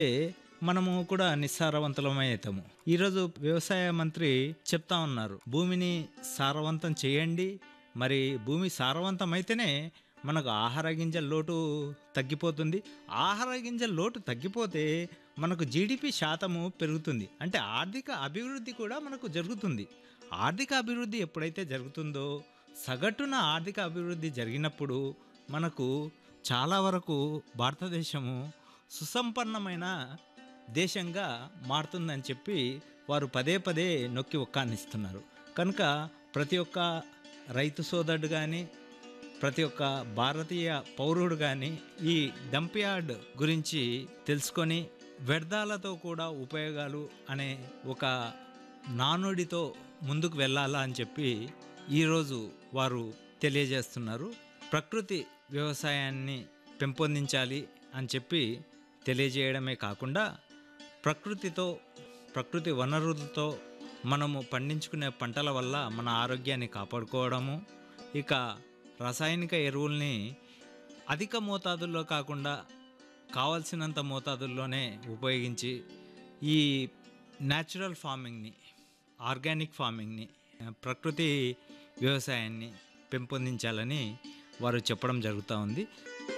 మనము కూడా నిస్సారవంతులమై అవుతాము ఈరోజు వ్యవసాయ మంత్రి చెప్తా ఉన్నారు భూమిని సారవంతం చేయండి మరి భూమి సారవంతం అయితేనే మనకు ఆహార గింజల లోటు తగ్గిపోతుంది ఆహార గింజల లోటు తగ్గిపోతే మనకు జీడిపి శాతము పెరుగుతుంది అంటే ఆర్థిక అభివృద్ధి కూడా మనకు జరుగుతుంది ఆర్థిక అభివృద్ధి ఎప్పుడైతే జరుగుతుందో సగటున ఆర్థిక అభివృద్ధి జరిగినప్పుడు మనకు చాలా వరకు భారతదేశము సుసంపన్నమైన దేశంగా మారుతుందని చెప్పి వారు పదే పదే నొక్కి ఒక్కానిస్తున్నారు కనుక ప్రతి ఒక్క రైతు సోదరుడు కానీ ప్రతి ఒక్క భారతీయ పౌరుడు కానీ ఈ డంప్యార్డ్ గురించి తెలుసుకొని వ్యర్థాలతో కూడా ఉపయోగాలు అనే ఒక నానుడితో ముందుకు వెళ్ళాలా అని చెప్పి ఈరోజు వారు తెలియజేస్తున్నారు ప్రకృతి వ్యవసాయాన్ని పెంపొందించాలి అని చెప్పి తెలియజేయడమే కాకుండా ప్రకృతితో ప్రకృతి వనరులతో మనము పండించుకునే పంటల వల్ల మన ఆరోగ్యాన్ని కాపాడుకోవడము ఇక రసాయనిక ఎరువుల్ని అధిక మోతాదుల్లో కాకుండా కావలసినంత మోతాదుల్లోనే ఉపయోగించి ఈ న్యాచురల్ ఫార్మింగ్ని ఆర్గానిక్ ఫార్మింగ్ని ప్రకృతి వ్యవసాయాన్ని పెంపొందించాలని వారు చెప్పడం జరుగుతూ ఉంది